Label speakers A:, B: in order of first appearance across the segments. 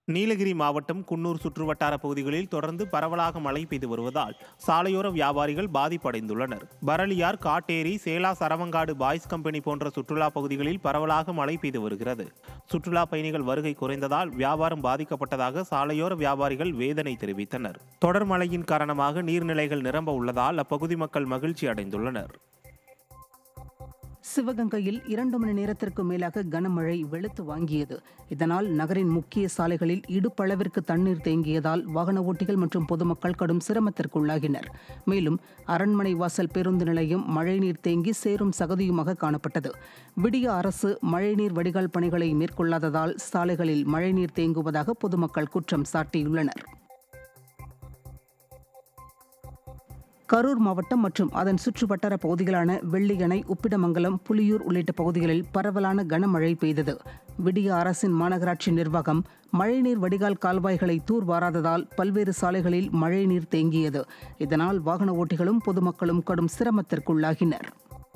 A: நீலகிரி மாவட்டம் குன்னூர் சுற்றுவட்டார பகுதிகளில் தொடர்ந்து பரவலாக மழை பெய்து வருவதால் சாலையோர வியாபாரிகள் பாதிப்படைந்துள்ளனர் பரளியார் காட்டேரி சேலா சரவங்காடு பாய்ஸ் கம்பெனி போன்ற சுற்றுலா பகுதிகளில் பரவலாக மழை பெய்து வருகிறது சுற்றுலா பயணிகள் வருகை குறைந்ததால் வியாபாரம் பாதிக்கப்பட்டதாக சாலையோர வியாபாரிகள் வேதனை தெரிவித்தனர் தொடர் மழையின் காரணமாக நீர்நிலைகள் நிரம்ப உள்ளதால் அப்பகுதி மக்கள் மகிழ்ச்சி அடைந்துள்ளனர்
B: சிவகங்கையில் இரண்டு மணி நேரத்திற்கு மேலாக கனமழை வெளுத்து வாங்கியது இதனால் நகரின் முக்கிய சாலைகளில் இடுப்பளவிற்கு தண்ணீர் தேங்கியதால் வாகன ஓட்டிகள் மற்றும் பொதுமக்கள் கடும் சிரமத்திற்குள்ளாகினர் மேலும் அரண்மனை வாசல் பேருந்து நிலையம் மழைநீர் தேங்கி சேரும் சகதியுமாக காணப்பட்டது விடிய அரசு மழைநீர் வடிகால் பணிகளை மேற்கொள்ளாததால் சாலைகளில் மழைநீர் தேங்குவதாக பொதுமக்கள் குற்றம் சாட்டியுள்ளனர் கரூர் மாவட்டம் மற்றும் அதன் சுற்றுவட்டார பகுதிகளான வெள்ளியணை உப்பிடமங்கலம் புலியூர் உள்ளிட்ட பகுதிகளில் பரவலான கனமழை பெய்தது விடிய அரசின் மாநகராட்சி நிர்வாகம் மழைநீர் வடிகால் கால்வாய்களை தூர்வாராததால் பல்வேறு சாலைகளில் மழைநீர் தேங்கியது இதனால் வாகன ஓட்டிகளும் பொதுமக்களும் கடும் சிரமத்திற்குள்ளாகினர்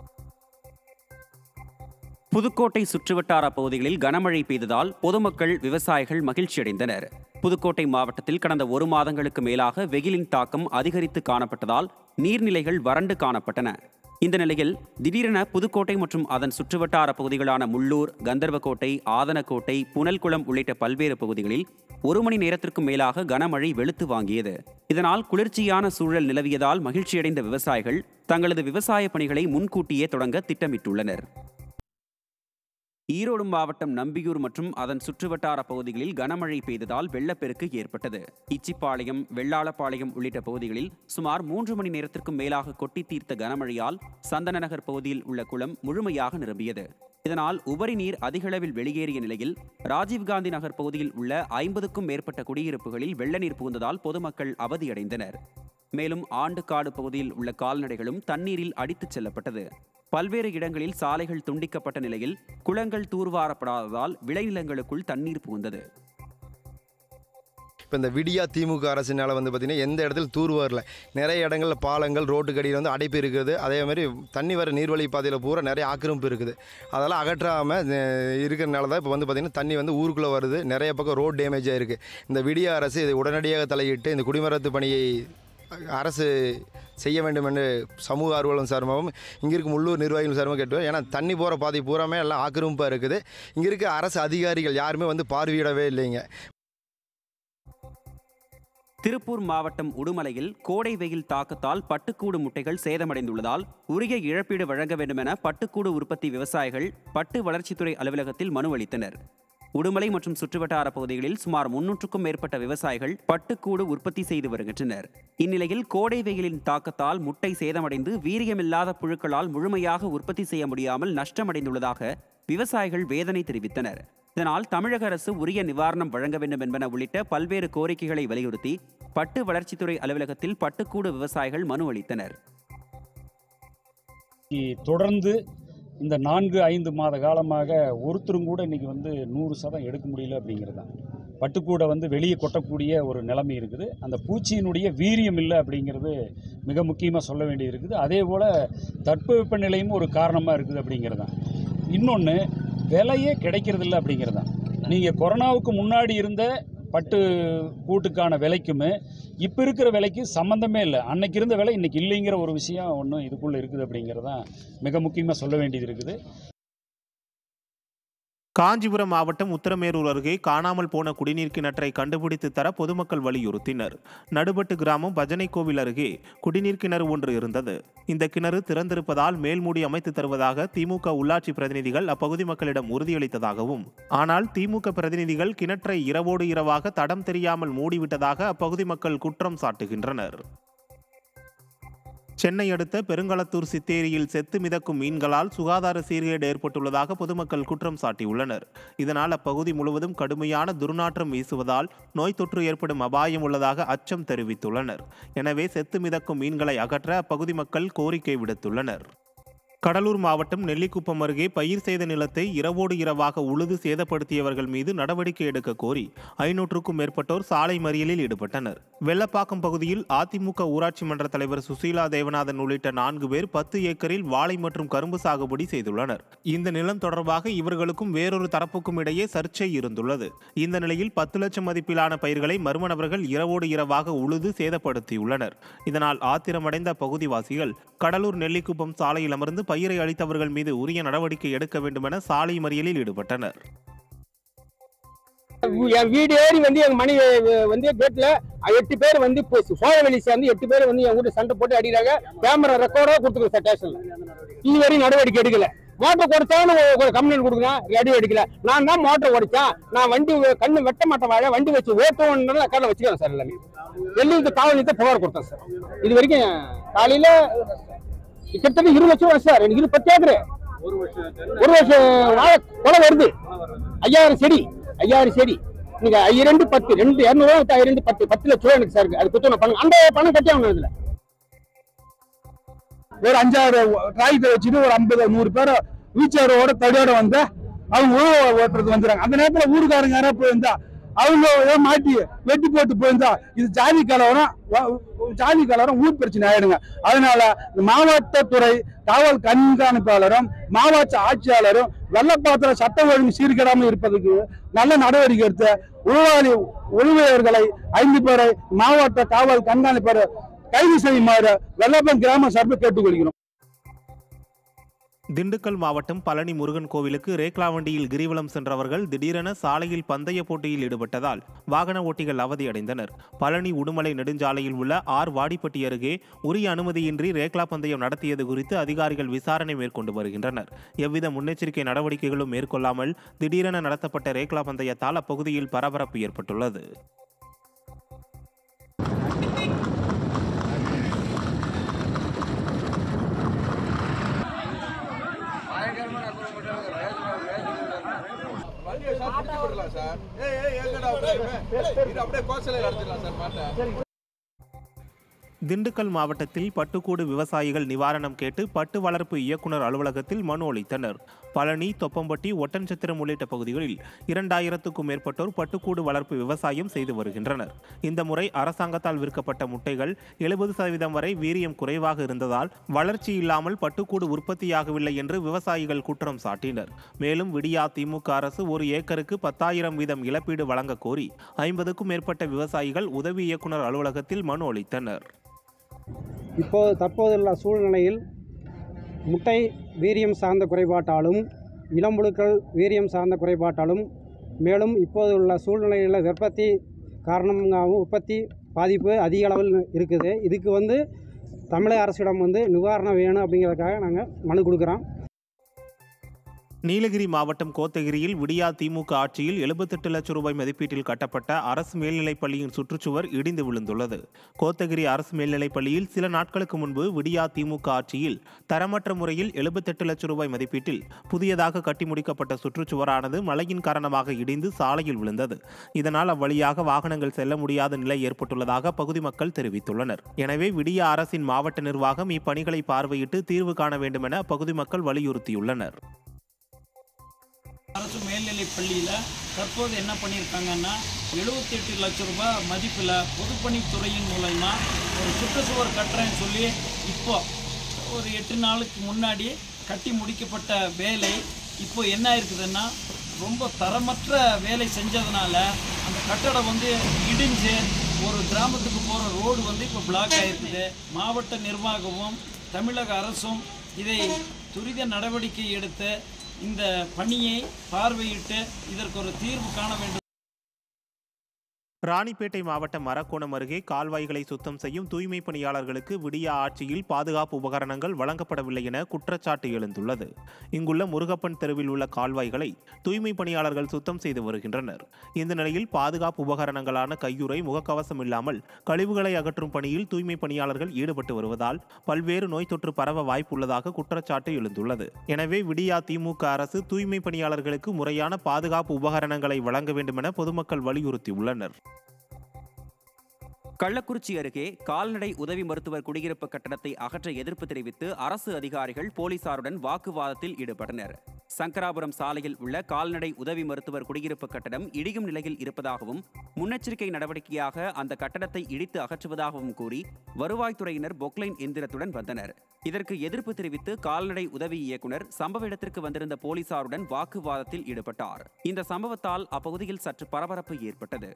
C: புதுக்கோட்டை சுற்றுவட்டார பகுதிகளில் கனமழை பெய்ததால் பொதுமக்கள் விவசாயிகள் மகிழ்ச்சியடைந்தனர் புதுக்கோட்டை மாவட்டத்தில் கடந்த ஒரு மாதங்களுக்கு மேலாக வெயிலின் தாக்கம் அதிகரித்து காணப்பட்டதால் நீர்நிலைகள் வறண்டு காணப்பட்டன இந்த நிலையில் திடீரென புதுக்கோட்டை மற்றும் அதன் சுற்றுவட்டார பகுதிகளான முள்ளூர் கந்தர்வக்கோட்டை ஆதனக்கோட்டை புனல்குளம் உள்ளிட்ட பல்வேறு பகுதிகளில் ஒரு மணி நேரத்திற்கும் மேலாக கனமழை வெளுத்து வாங்கியது இதனால் குளிர்ச்சியான சூழல் நிலவியதால் மகிழ்ச்சியடைந்த விவசாயிகள் தங்களது விவசாய பணிகளை முன்கூட்டியே தொடங்க திட்டமிட்டுள்ளனர் ஈரோடு மாவட்டம் நம்பியூர் மற்றும் அதன் சுற்றுவட்டார பகுதிகளில் கனமழை பெய்ததால் வெள்ளப்பெருக்கு ஏற்பட்டது இச்சிப்பாளையம் வெள்ளாளப்பாளையம் உள்ளிட்ட பகுதிகளில் சுமார் மூன்று மணி நேரத்திற்கும் மேலாக கொட்டி தீர்த்த கனமழையால் சந்தன நகர் பகுதியில் உள்ள குளம் முழுமையாக நிரம்பியது இதனால் உபரி நீர் அதிகளவில் வெளியேறிய நிலையில் ராஜீவ்காந்தி நகர் பகுதியில் உள்ள ஐம்பதுக்கும் மேற்பட்ட குடியிருப்புகளில் வெள்ள நீர் புகுந்ததால் பொதுமக்கள் அவதியடைந்தனர் மேலும் ஆண்டுக்காடு பகுதியில் உள்ள கால்நடைகளும் தண்ணீரில் அடித்துச் செல்லப்பட்டது பல்வேறு இடங்களில் சாலைகள் துண்டிக்கப்பட்ட நிலையில் குளங்கள் தூர்வாரப்படாததால் விளைநிலங்களுக்குள் தண்ணீர் புகுந்தது
D: இப்போ இந்த விடியா திமுக அரசினால் வந்து பார்த்திங்கன்னா எந்த இடத்துல தூர் வரல நிறைய இடங்களில் பாலங்கள் ரோட்டுக்கு அடியில் வந்து அடைப்பு இருக்குது அதே மாதிரி தண்ணி வர நீர்வழி பாதையில் பூரா நிறைய ஆக்கிரமிப்பு இருக்குது அதெல்லாம் அகற்றாமல் இருக்கிறனால தான் இப்போ வந்து பார்த்திங்கன்னா தண்ணி வந்து ஊருக்குள்ளே வருது நிறைய பக்கம் ரோட் டேமேஜ் ஆகிருக்கு இந்த விடியா அரசு இதை உடனடியாக தலையிட்டு இந்த குடிமரத்து பணியை அரசு செய்ய வேண்டும் என்று சமூக ஆர்வலம் சார்பாகவும் இங்கே இருக்க உள்ளூர் நிர்வாகிகள் சார்பாக கேட்டுவோம் ஏன்னா தண்ணி போகிற பாதை பூராமே எல்லாம் ஆக்கிரமிப்பாக இருக்குது இங்கே இருக்க அரசு அதிகாரிகள் யாருமே வந்து பார்வையிடவே இல்லைங்க
C: திருப்பூர் மாவட்டம் உடுமலையில் கோடை வெயில் தாக்கத்தால் பட்டுக்கூடு முட்டைகள் சேதமடைந்துள்ளதால் உரிய இழப்பீடு வழங்க வேண்டுமென பட்டுக்கூடு உற்பத்தி விவசாயிகள் பட்டு வளர்ச்சித்துறை அலுவலகத்தில் மனு அளித்தனர் உடுமலை மற்றும் சுற்றுவட்டார பகுதிகளில் சுமார் முன்னூற்றுக்கும் மேற்பட்ட விவசாயிகள் பட்டுக்கூடு உற்பத்தி செய்து வருகின்றனர் இந்நிலையில் கோடை வெயிலின் தாக்கத்தால் முட்டை சேதமடைந்து வீரியமில்லாத புழுக்களால் முழுமையாக உற்பத்தி செய்ய முடியாமல் நஷ்டமடைந்துள்ளதாக விவசாயிகள் வேதனை தெரிவித்தனர் இதனால் தமிழக அரசு உரிய நிவாரணம் வழங்க வேண்டும் என்பன உள்ளிட்ட பல்வேறு கோரிக்கைகளை வலியுறுத்தி பட்டு வளர்ச்சித்துறை அலுவலகத்தில் பட்டுக்கூடு விவசாயிகள் மனு அளித்தனர்
E: தொடர்ந்து இந்த நான்கு ஐந்து மாத காலமாக ஒருத்தரும் கூட இன்னைக்கு வந்து நூறு சதம் எடுக்க முடியல அப்படிங்கிறது தான் பட்டுக்கூடை வந்து வெளியே கொட்டக்கூடிய ஒரு நிலைமை இருக்குது அந்த பூச்சியினுடைய வீரியம் இல்லை அப்படிங்கிறது மிக முக்கியமாக சொல்ல வேண்டியது இருக்குது அதே போல் தட்பவெப்ப நிலையும் ஒரு காரணமாக இருக்குது அப்படிங்கிறது தான் இன்னொன்று விலையே கிடைக்கிறதில்ல அப்படிங்கிறது தான் நீங்கள் கொரோனாவுக்கு முன்னாடி இருந்த பட்டு கூட்டுக்கான விலைக்குமே இப்போ இருக்கிற விலைக்கு சம்மந்தமே இல்லை அன்னைக்கு இருந்த விலை இன்னைக்கு இல்லைங்கிற ஒரு விஷயம் ஒன்று இதுக்குள்ளே இருக்குது அப்படிங்கிறது தான் மிக முக்கியமாக சொல்ல வேண்டியது இருக்குது
A: காஞ்சிபுரம் மாவட்டம் உத்தரமேரூர் அருகே காணாமல் போன குடிநீர் கிணற்றை கண்டுபிடித்து தர பொதுமக்கள் வலியுறுத்தினர் நடுபட்டு கிராமம் பஜனை கோவில் அருகே குடிநீர் கிணறு ஒன்று இருந்தது இந்த கிணறு திறந்திருப்பதால் மேல்மூடி அமைத்து தருவதாக திமுக உள்ளாட்சி பிரதிநிதிகள் அப்பகுதி மக்களிடம் உறுதியளித்ததாகவும் ஆனால் திமுக பிரதிநிதிகள் கிணற்றை இரவோடு இரவாக தடம் தெரியாமல் மூடிவிட்டதாக அப்பகுதி மக்கள் குற்றம் சாட்டுகின்றனர் சென்னை அடுத்த பெருங்களத்தூர் சித்தேரியில் செத்து மிதக்கும் மீன்களால் சுகாதார சீர்கேடு ஏற்பட்டுள்ளதாக பொதுமக்கள் குற்றம் சாட்டியுள்ளனர் இதனால் அப்பகுதி முழுவதும் கடுமையான துர்நாற்றம் வீசுவதால் நோய் தொற்று ஏற்படும் அபாயம் உள்ளதாக அச்சம் தெரிவித்துள்ளனர் எனவே செத்து மிதக்கும் மீன்களை அகற்ற அப்பகுதி மக்கள் கோரிக்கை விடுத்துள்ளனர் கடலூர் மாவட்டம் நெல்லிக்குப்பம் அருகே பயிர் செய்த நிலத்தை இரவோடு இரவாக உழுது சேதப்படுத்தியவர்கள் மீது நடவடிக்கை எடுக்க கோரி ஐநூற்றுக்கும் மேற்பட்டோர் சாலை மறியலில் ஈடுபட்டனர் வெள்ளப்பாக்கம் பகுதியில் அதிமுக ஊராட்சி மன்ற தலைவர் சுசீலா தேவநாதன் உள்ளிட்ட நான்கு பேர் பத்து ஏக்கரில் வாழை மற்றும் கரும்பு சாகுபடி செய்துள்ளனர் இந்த நிலம் தொடர்பாக இவர்களுக்கும் வேறொரு தரப்புக்கும் இடையே சர்ச்சை இருந்துள்ளது இந்த நிலையில் பத்து லட்சம் மதிப்பிலான பயிர்களை மர்ம நபர்கள் இரவோடு இரவாக உழுது சேதப்படுத்தியுள்ளனர் இதனால் ஆத்திரமடைந்த பகுதிவாசிகள் கடலூர் நெல்லிக்குப்பம் சாலையில் அமர்ந்து பயிரை அளித்தவர்கள் மீது உரிய நடவடிக்கை எடுக்க வேண்டுமென சாலை மறியலில் ஈடுபட்டனர்
F: என் வீடு ஏறி வந்து எங்க மணி வந்து கேட்ல எட்டு பேர் வந்து இப்போ சோழவெளி சேர்ந்து எட்டு பேர் வந்து என் கூட சண்டை போட்டு அடிக்கிறாங்க கேமரா ரெக்கார்டா கொடுத்துருக்கோம் சார் ஸ்டேஷன்ல இதுவரையும் நடவடிக்கை எடுக்கல மோட்டர் கொடுத்தாலும் ஒரு கம்ப்ளைண்ட் கொடுக்குறேன் ரெடி எடுக்கல நான் தான் மோட்டர் உடைச்சேன் நான் வண்டி கண்ணு வெட்ட மாட்டேன் வாழ வண்டி வச்சு ஓட்டணும் ரெக்கார்டில் வச்சுக்கிறேன் சார் எல்லாமே வெள்ளியத்து காவல் நிலையத்தை புகார் கொடுத்தேன் சார் இது வரைக்கும் காலையில கிட்டத்தட்ட இருபது லட்சம் வருஷம் சார் எனக்கு இது பத்து ஏக்கரு ஒரு வருஷம் வாழை கொலை வருது ஐயாயிரம் செடி ஐயாயிரம் செடி நீங்க ரெண்டு பத்து ரெண்டு இரநூறுவா ரெண்டு பத்து பத்து லட்சம் ரூபா எனக்கு சார் அது குத்தணும் பணம் அந்த பணம் கட்டி ஆகணும் இதுல
G: ஒரு அஞ்சாறு டிராக்டர் வச்சுட்டு ஒரு ஐம்பது நூறு பேரை வீச்சரோட தடியோட வந்து அவங்க உழவு ஓட்டுறது வந்துடுறாங்க அந்த நேரத்துல ஊருக்காரங்க யாரா போயிருந்தா அவங்க ஏதோ மாட்டி வெட்டி போட்டு போயிருந்தா இது ஜாதி கலவரம் வ- ஜாதி கலவரம் ஊர் பிரச்சனை ஆயிடுங்க அதனால இந்த மாவட்டத்துறை காவல் கண்காணிப்பாளரும் மாவட்ட ஆட்சியாளரும் வெள்ளப்பாத்திர சட்ட ஒழுங்கு சீர்கேடாமல் இருப்பதற்கு நல்ல நடவடிக்கை எடுத்து உழவாளி உழவையர்களை ஐந்து பேரை மாவட்ட காவல் கண்காணிப்பாளர் கைது செய்யுமாறு வெள்ளப்பன் கிராம சார்பில் கேட்டுக்கொள்கிறோம்
A: திண்டுக்கல் மாவட்டம் பழனி முருகன் கோவிலுக்கு ரேக்லா வண்டியில் கிரிவலம் சென்றவர்கள் திடீரென சாலையில் பந்தய போட்டியில் ஈடுபட்டதால் வாகன ஓட்டிகள் அவதியடைந்தனர் பழனி உடுமலை நெடுஞ்சாலையில் உள்ள ஆர் வாடிப்பட்டி அருகே உரிய அனுமதியின்றி ரேக்லா பந்தயம் நடத்தியது குறித்து அதிகாரிகள் விசாரணை மேற்கொண்டு வருகின்றனர் எவ்வித முன்னெச்சரிக்கை நடவடிக்கைகளும் மேற்கொள்ளாமல் திடீரென நடத்தப்பட்ட ரேக்லா பந்தயத்தால் அப்பகுதியில் பரபரப்பு ஏற்பட்டுள்ளது திண்டுக்கல் மாவட்டத்தில் பட்டுக்கூடு விவசாயிகள் நிவாரணம் கேட்டு பட்டு வளர்ப்பு இயக்குனர் அலுவலகத்தில் மனு அளித்தனர் பழனி தொப்பம்பட்டி ஒட்டன்சத்திரம் உள்ளிட்ட பகுதிகளில் இரண்டாயிரத்துக்கும் மேற்பட்டோர் பட்டுக்கூடு வளர்ப்பு விவசாயம் செய்து வருகின்றனர் இந்த முறை அரசாங்கத்தால் விற்கப்பட்ட முட்டைகள் எழுபது சதவீதம் வரை வீரியம் குறைவாக இருந்ததால் வளர்ச்சி இல்லாமல் பட்டுக்கூடு உற்பத்தியாகவில்லை என்று விவசாயிகள் குற்றம் சாட்டினர் மேலும் விடியா திமுக அரசு ஒரு ஏக்கருக்கு பத்தாயிரம் வீதம் இழப்பீடு வழங்க கோரி ஐம்பதுக்கும் மேற்பட்ட விவசாயிகள் உதவி இயக்குனர் அலுவலகத்தில் மனு அளித்தனர்
H: இப்போது தற்போதுள்ள சூழ்நிலையில் முட்டை வீரியம் சார்ந்த குறைபாட்டாலும் இளம்புழுக்கள் வீரியம் சார்ந்த குறைபாட்டாலும் மேலும் இப்போது உள்ள சூழ்நிலையில் உற்பத்தி காரணமாகவும் உற்பத்தி பாதிப்பு அதிக அளவில் இருக்குது இதுக்கு வந்து தமிழக அரசிடம் வந்து நிவாரணம் வேணும் அப்படிங்கிறதுக்காக நாங்கள் மனு கொடுக்குறோம்
A: நீலகிரி மாவட்டம் கோத்தகிரியில் விடியா திமுக ஆட்சியில் எழுபத்தெட்டு லட்சம் ரூபாய் மதிப்பீட்டில் கட்டப்பட்ட அரசு மேல்நிலைப் பள்ளியின் சுற்றுச்சுவர் இடிந்து விழுந்துள்ளது கோத்தகிரி அரசு மேல்நிலைப் பள்ளியில் சில நாட்களுக்கு முன்பு விடியா திமுக ஆட்சியில் தரமற்ற முறையில் எழுபத்தெட்டு லட்சம் ரூபாய் மதிப்பீட்டில் புதியதாக கட்டி முடிக்கப்பட்ட சுற்றுச்சுவரானது மழையின் காரணமாக இடிந்து சாலையில் விழுந்தது இதனால் அவ்வழியாக வாகனங்கள் செல்ல முடியாத நிலை ஏற்பட்டுள்ளதாக பகுதி மக்கள் தெரிவித்துள்ளனர் எனவே விடியா அரசின் மாவட்ட நிர்வாகம் இப்பணிகளை பார்வையிட்டு தீர்வு காண வேண்டும் என அப்பகுதி மக்கள் வலியுறுத்தியுள்ளனர்
I: அரசு மேல்நிலைப் பள்ளியில் தற்போது என்ன பண்ணியிருக்காங்கன்னா எழுபத்தெட்டு லட்ச ரூபாய் மதிப்பில் பொதுப்பணித்துறையின் மூலயமா ஒரு சுற்றுச்சுவர் கட்டுறேன்னு சொல்லி இப்போ ஒரு எட்டு நாளுக்கு முன்னாடி கட்டி முடிக்கப்பட்ட வேலை இப்போ என்ன இருக்குதுன்னா ரொம்ப தரமற்ற வேலை செஞ்சதுனால அந்த கட்டடம் வந்து இடிஞ்சு ஒரு கிராமத்துக்கு போகிற ரோடு வந்து இப்போ பிளாக் ஆகிருக்குது மாவட்ட நிர்வாகமும் தமிழக அரசும் இதை துரித நடவடிக்கை எடுத்து இந்த பணியை பார்வையிட்டு இதற்கு ஒரு தீர்வு காண வேண்டும்
A: ராணிப்பேட்டை மாவட்டம் மரக்கோணம் அருகே கால்வாய்களை சுத்தம் செய்யும் தூய்மை பணியாளர்களுக்கு விடியா ஆட்சியில் பாதுகாப்பு உபகரணங்கள் வழங்கப்படவில்லை என குற்றச்சாட்டு எழுந்துள்ளது இங்குள்ள முருகப்பன் தெருவில் உள்ள கால்வாய்களை தூய்மை பணியாளர்கள் சுத்தம் செய்து வருகின்றனர் இந்த நிலையில் பாதுகாப்பு உபகரணங்களான கையுறை முகக்கவசம் இல்லாமல் கழிவுகளை அகற்றும் பணியில் தூய்மை பணியாளர்கள் ஈடுபட்டு வருவதால் பல்வேறு நோய் தொற்று பரவ வாய்ப்புள்ளதாக குற்றச்சாட்டு எழுந்துள்ளது எனவே விடியா திமுக அரசு தூய்மை பணியாளர்களுக்கு முறையான பாதுகாப்பு உபகரணங்களை வழங்க வேண்டும் என பொதுமக்கள் வலியுறுத்தியுள்ளனர்
C: கள்ளக்குறிச்சி அருகே கால்நடை உதவி மருத்துவர் குடியிருப்பு கட்டடத்தை அகற்ற எதிர்ப்பு தெரிவித்து அரசு அதிகாரிகள் போலீசாருடன் வாக்குவாதத்தில் ஈடுபட்டனர் சங்கராபுரம் சாலையில் உள்ள கால்நடை உதவி மருத்துவர் குடியிருப்பு கட்டடம் இடியும் நிலையில் இருப்பதாகவும் முன்னெச்சரிக்கை நடவடிக்கையாக அந்த கட்டடத்தை இடித்து அகற்றுவதாகவும் கூறி வருவாய்த்துறையினர் பொக்லைன் எந்திரத்துடன் வந்தனர் இதற்கு எதிர்ப்பு தெரிவித்து கால்நடை உதவி இயக்குனர் சம்பவ இடத்திற்கு வந்திருந்த போலீசாருடன் வாக்குவாதத்தில் ஈடுபட்டார் இந்த சம்பவத்தால் அப்பகுதியில் சற்று பரபரப்பு ஏற்பட்டது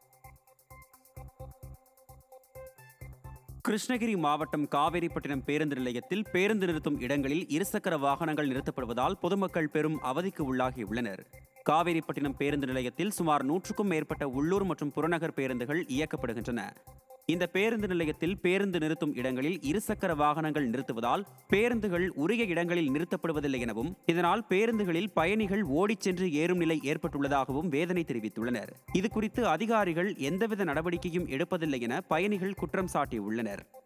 C: கிருஷ்ணகிரி மாவட்டம் காவேரிப்பட்டினம் பேருந்து நிலையத்தில் பேருந்து நிறுத்தும் இடங்களில் இருசக்கர வாகனங்கள் நிறுத்தப்படுவதால் பொதுமக்கள் பெரும் அவதிக்கு உள்ளாகியுள்ளனர் காவேரிப்பட்டினம் பேருந்து நிலையத்தில் சுமார் நூற்றுக்கும் மேற்பட்ட உள்ளூர் மற்றும் புறநகர் பேருந்துகள் இயக்கப்படுகின்றன இந்த பேருந்து நிலையத்தில் பேருந்து நிறுத்தும் இடங்களில் இருசக்கர வாகனங்கள் நிறுத்துவதால் பேருந்துகள் உரிய இடங்களில் நிறுத்தப்படுவதில்லை எனவும் இதனால் பேருந்துகளில் பயணிகள் ஓடிச் சென்று ஏறும் நிலை ஏற்பட்டுள்ளதாகவும் வேதனை தெரிவித்துள்ளனர் இது குறித்து அதிகாரிகள் எந்தவித நடவடிக்கையும் எடுப்பதில்லை என பயணிகள் குற்றம் சாட்டியுள்ளனர்